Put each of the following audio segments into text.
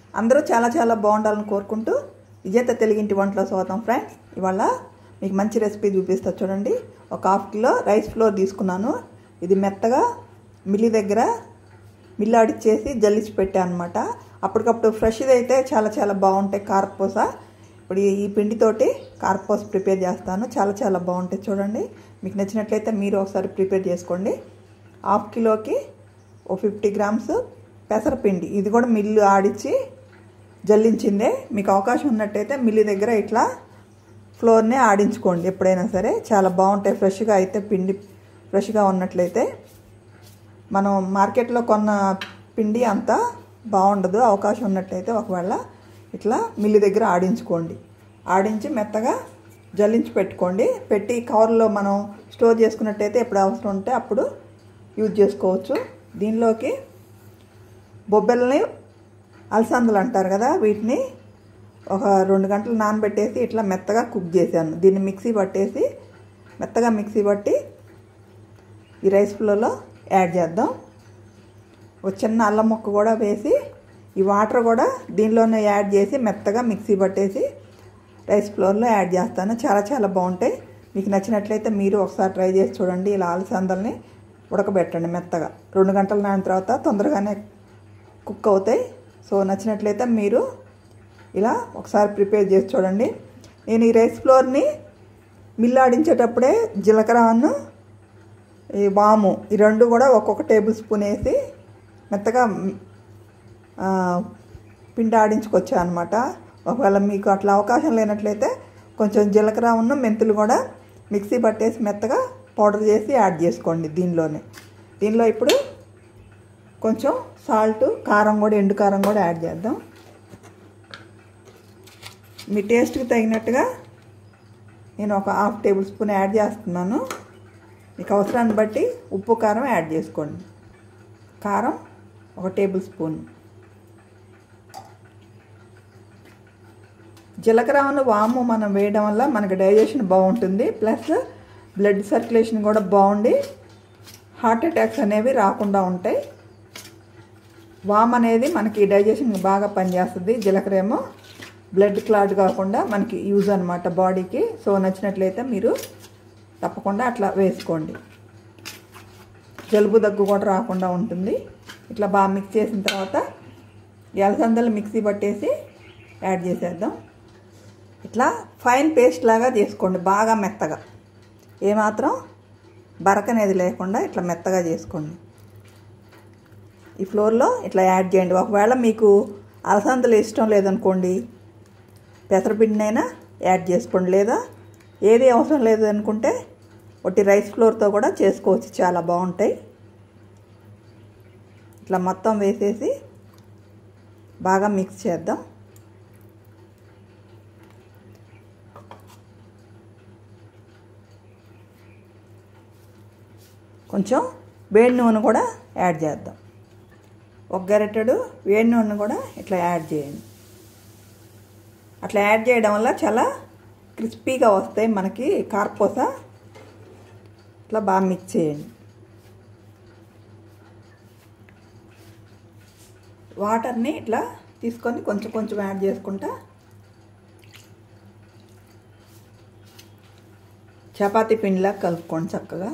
అందరూ చాలా చాలా బాగుండాలని కోరుకుంటూ విజేత తెలుగింటి వంటలో స్వాగతం ఫ్రెండ్స్ ఇవాళ మీకు మంచి రెసిపీ చూపిస్తా చూడండి ఒక హాఫ్ కిలో రైస్ ఫ్లోర్ తీసుకున్నాను ఇది మెత్తగా మిల్లి దగ్గర మిల్లు ఆడిచ్చేసి జల్లించి పెట్టాను అనమాట అప్పటికప్పుడు ఫ్రెష్ది అయితే చాలా చాలా బాగుంటాయి కారపూస ఇప్పుడు ఈ పిండితోటి కారపూస ప్రిపేర్ చేస్తాను చాలా చాలా బాగుంటాయి చూడండి మీకు నచ్చినట్లయితే మీరు ఒకసారి ప్రిపేర్ చేసుకోండి హాఫ్ కిలోకి ఓ ఫిఫ్టీ గ్రామ్స్ పెసరపిండి ఇది కూడా మిల్లు ఆడిచ్చి జల్లించిందే మీకు అవకాశం ఉన్నట్టయితే మిల్లి దగ్గర ఇట్లా ఫ్లోర్నే ఆడించుకోండి ఎప్పుడైనా సరే చాలా బాగుంటాయి ఫ్రెష్గా అయితే పిండి ఫ్రెష్గా ఉన్నట్లయితే మనం మార్కెట్లో కొన్న పిండి అంతా బాగుండదు అవకాశం ఉన్నట్లయితే ఒకవేళ ఇట్లా మిల్లి దగ్గర ఆడించుకోండి ఆడించి మెత్తగా జల్లించి పెట్టుకోండి పెట్టి కవర్లో మనం స్టోర్ చేసుకున్నట్టయితే ఎప్పుడు అవసరం ఉంటే అప్పుడు యూజ్ చేసుకోవచ్చు దీనిలోకి బొబ్బెల్ని అలసందలు అంటారు కదా వీటిని ఒక రెండు గంటలు నానబెట్టేసి ఇట్లా మెత్తగా కుక్ చేశాను దీన్ని మిక్సీ పట్టేసి మెత్తగా మిక్సీ పట్టి ఈ రైస్ ఫ్లోలో యాడ్ చేద్దాం ఒక చిన్న అల్లం ముక్క కూడా వేసి ఈ వాటర్ కూడా దీనిలోనే యాడ్ చేసి మెత్తగా మిక్సీ పట్టేసి రైస్ ఫ్లోర్లో యాడ్ చేస్తాను చాలా చాలా బాగుంటాయి మీకు నచ్చినట్లయితే మీరు ఒకసారి ట్రై చేసి చూడండి ఇలా అలసందల్ని ఉడకబెట్టండి మెత్తగా రెండు గంటల నానిన తర్వాత తొందరగానే కుక్ అవుతాయి సో నచ్చినట్లయితే మీరు ఇలా ఒకసారి ప్రిపేర్ చేసి చూడండి నేను ఈ రైస్ ఫ్లోర్ని మిల్లు ఆడించేటప్పుడే జీలకర్రను ఈ వాము ఈ రెండు కూడా ఒక్కొక్క టేబుల్ స్పూన్ వేసి మెత్తగా పిండి ఆడించుకొచ్చా అనమాట ఒకవేళ మీకు అట్లా అవకాశం లేనట్లయితే కొంచెం జీలకర్ర ఉన్న మెంతులు కూడా మిక్సీ పట్టేసి మెత్తగా పౌడర్ చేసి యాడ్ చేసుకోండి దీనిలోనే దీనిలో ఇప్పుడు కొంచెం సాల్ట్ కారం కూడా ఎండు కారం కూడా యాడ్ చేద్దాం మీ టేస్ట్కి తగినట్టుగా నేను ఒక హాఫ్ టేబుల్ స్పూన్ యాడ్ చేస్తున్నాను మీకు అవసరాన్ని బట్టి ఉప్పు కారం యాడ్ చేసుకోండి కారం ఒక టేబుల్ స్పూన్ జీలకర్రను వాము మనం వేయడం వల్ల మనకి డైజెషన్ బాగుంటుంది ప్లస్ బ్లడ్ సర్క్యులేషన్ కూడా బాగుండి హార్ట్ అటాక్స్ అనేవి రాకుండా ఉంటాయి వామ్ అనేది మనకి డైజెషన్ బాగా పనిచేస్తుంది జీలకర్ర ఏమో బ్లడ్ క్లాట్ కాకుండా మనకి యూజ్ అనమాట బాడీకి సో నచ్చినట్లయితే మీరు తప్పకుండా అట్లా వేసుకోండి జలుబు దగ్గు కూడా రాకుండా ఉంటుంది ఇట్లా బాగా మిక్స్ చేసిన తర్వాత ఎలసందలు మిక్సీ పట్టేసి యాడ్ చేసేద్దాం ఇట్లా ఫైన్ పేస్ట్ లాగా చేసుకోండి బాగా మెత్తగా ఏమాత్రం బరకనేది లేకుండా ఇట్లా మెత్తగా చేసుకోండి ఈ ఫ్లోర్లో ఇట్లా యాడ్ చేయండి ఒకవేళ మీకు అలసందలు ఇష్టం లేదనుకోండి పెసరపిండినైనా యాడ్ చేసుకోండి లేదా ఏది అవసరం లేదు అనుకుంటే ఒకటి రైస్ ఫ్లోర్తో కూడా చేసుకోవచ్చు చాలా బాగుంటాయి ఇట్లా మొత్తం వేసేసి బాగా మిక్స్ చేద్దాం కొంచెం వేడి నూనె కూడా యాడ్ చేద్దాం ఒక గరిటెడు వేడి నూనె కూడా ఇట్లా యాడ్ చేయండి అట్లా యాడ్ చేయడం వల్ల చాలా క్రిస్పీగా వస్తాయి మనకి కార్పూస ఇట్లా బాగా మిక్స్ చేయండి వాటర్ని ఇట్లా తీసుకొని కొంచెం కొంచెం యాడ్ చేసుకుంటా చపాతీ పిండిలా కలుపుకోండి చక్కగా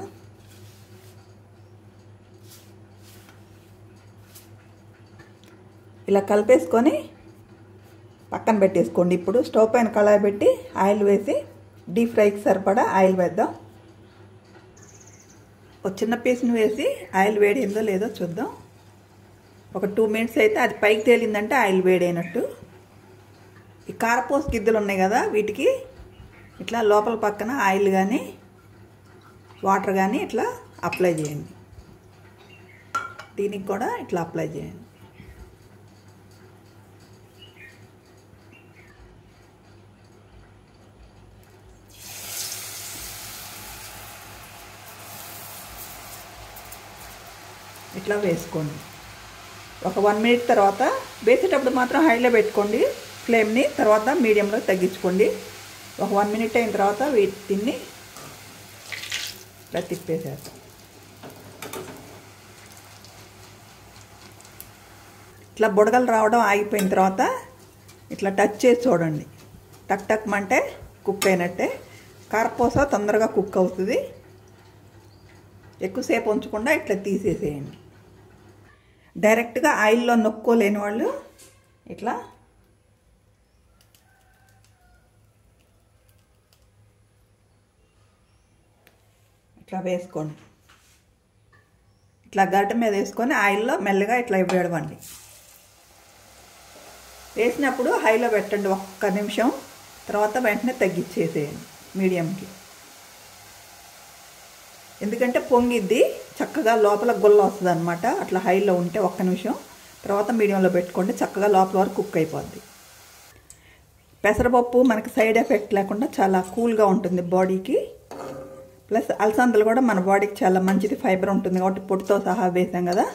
ఇలా కలిపేసుకొని పక్కన పెట్టేసుకోండి ఇప్పుడు స్టవ్ పైన కళాయి పెట్టి ఆయిల్ వేసి డీప్ ఫ్రైకి సరిపడా ఆయిల్ వేద్దాం ఒక చిన్న పీస్ని వేసి ఆయిల్ వేడిందో లేదో చూద్దాం ఒక టూ మినిట్స్ అయితే అది పైకి తేలిందంటే ఆయిల్ వేడైనట్టు ఈ కారపోస్ గిద్దలు ఉన్నాయి కదా వీటికి ఇట్లా లోపల పక్కన ఆయిల్ కానీ వాటర్ కానీ ఇట్లా అప్లై చేయండి దీనికి కూడా ఇట్లా అప్లై చేయండి ఇట్లా వేసుకోండి ఒక వన్ మినిట్ తర్వాత వేసేటప్పుడు మాత్రం హైలో పెట్టుకోండి ఫ్లేమ్ని తర్వాత మీడియంలో తగ్గించుకోండి ఒక వన్ మినిట్ అయిన తర్వాత వీటిని ఇట్లా తిప్పేసేస్తాం ఇట్లా బుడగలు రావడం ఆగిపోయిన తర్వాత ఇట్లా టచ్ చేసి చూడండి టక్ టక్ అంటే కుక్ అయినట్టే కారపూస తొందరగా కుక్ అవుతుంది ఎక్కువసేపు ఉంచకుండా ఇట్లా తీసేసేయండి డైరెక్ట్గా ఆయిల్లో నొక్కోలేని వాళ్ళు ఇట్లా ఇట్లా వేసుకోండి ఇట్లా గడ్డ మీద వేసుకొని ఆయిల్లో మెల్లగా ఇట్లా ఇవ్వడమండి వేసినప్పుడు హైలో పెట్టండి ఒక్క నిమిషం తర్వాత వెంటనే తగ్గించేసేయండి మీడియంకి ఎందుకంటే పొంగిద్ది చక్కగా లోపల గుల్ల వస్తుంది అనమాట అట్లా హైలో ఉంటే ఒక్క నిమిషం తర్వాత మీడియంలో పెట్టుకోండి చక్కగా లోపల వరకు కుక్ అయిపోద్ది పెసరపప్పు మనకి సైడ్ ఎఫెక్ట్ లేకుండా చాలా కూల్గా ఉంటుంది బాడీకి ప్లస్ అలసందలు కూడా మన బాడీకి చాలా మంచిది ఫైబర్ ఉంటుంది కాబట్టి పొట్టుతో సహా వేసాం కదా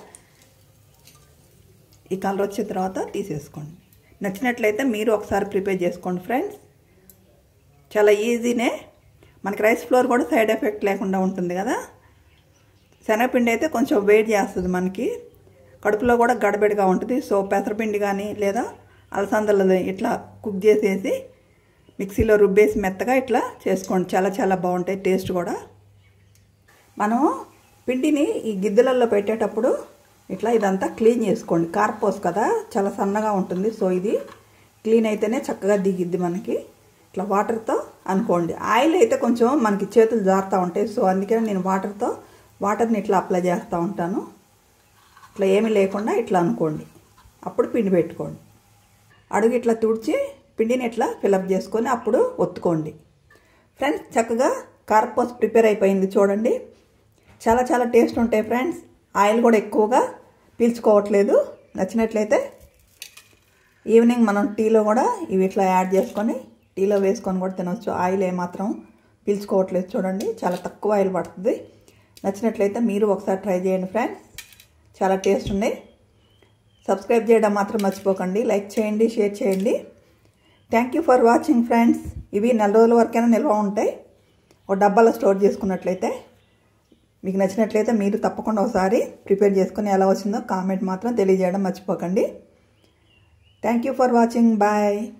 ఈ కలర్ వచ్చిన తర్వాత తీసేసుకోండి నచ్చినట్లయితే మీరు ఒకసారి ప్రిపేర్ చేసుకోండి ఫ్రెండ్స్ చాలా ఈజీనే మనకి రైస్ ఫ్లోర్ కూడా సైడ్ ఎఫెక్ట్ లేకుండా ఉంటుంది కదా శనగపిండి అయితే కొంచెం వెయిట్ చేస్తుంది మనకి కడుపులో కూడా గడబిడిగా ఉంటుంది సో పెసరపిండి కానీ లేదా అలసందలు ఇట్లా కుక్ చేసేసి మిక్సీలో రుబ్బేసి మెత్తగా ఇట్లా చేసుకోండి చాలా చాలా బాగుంటాయి టేస్ట్ కూడా మనం పిండిని ఈ గిద్దెలలో పెట్టేటప్పుడు ఇట్లా ఇదంతా క్లీన్ చేసుకోండి కార్పోస్ కదా చాలా సన్నగా ఉంటుంది సో ఇది క్లీన్ అయితేనే చక్కగా దిగిద్ది మనకి ఇట్లా వాటర్తో అనుకోండి ఆయిల్ అయితే కొంచెం మనకి చేతులు జారుతూ ఉంటాయి సో అందుకని నేను వాటర్తో వాటర్ని ఇట్లా అప్లై చేస్తూ ఉంటాను ఇట్లా ఏమీ లేకుండా ఇట్లా అనుకోండి అప్పుడు పిండి పెట్టుకోండి అడుగు ఇట్లా తుడిచి పిండిని ఇట్లా ఫిలప్ చేసుకొని అప్పుడు ఒత్తుకోండి ఫ్రెండ్స్ చక్కగా కార్పోస్ ప్రిపేర్ అయిపోయింది చూడండి చాలా చాలా టేస్ట్ ఉంటాయి ఫ్రెండ్స్ ఆయిల్ కూడా ఎక్కువగా పీల్చుకోవట్లేదు నచ్చినట్లయితే ఈవినింగ్ మనం టీలో కూడా ఇవి ఇట్లా యాడ్ చేసుకొని టీలో వేసుకొని కూడా తినవచ్చు ఆయిల్ ఏమాత్రం పీల్చుకోవట్లేదు చూడండి చాలా తక్కువ ఆయిల్ పడుతుంది నచ్చినట్లయితే మీరు ఒకసారి ట్రై చేయండి ఫ్రెండ్స్ చాలా టేస్ట్ ఉన్నాయి సబ్స్క్రైబ్ చేయడం మాత్రం మర్చిపోకండి లైక్ చేయండి షేర్ చేయండి thank you for watching friends ఇవి నెల రోజుల వరకైనా నిల్వ ఉంటాయి ఒక డబ్బాలో స్టోర్ చేసుకున్నట్లయితే మీకు నచ్చినట్లయితే మీరు తప్పకుండా ఒకసారి ప్రిపేర్ చేసుకుని ఎలా వచ్చిందో కామెంట్ మాత్రం తెలియజేయడం మర్చిపోకండి thank you for watching bye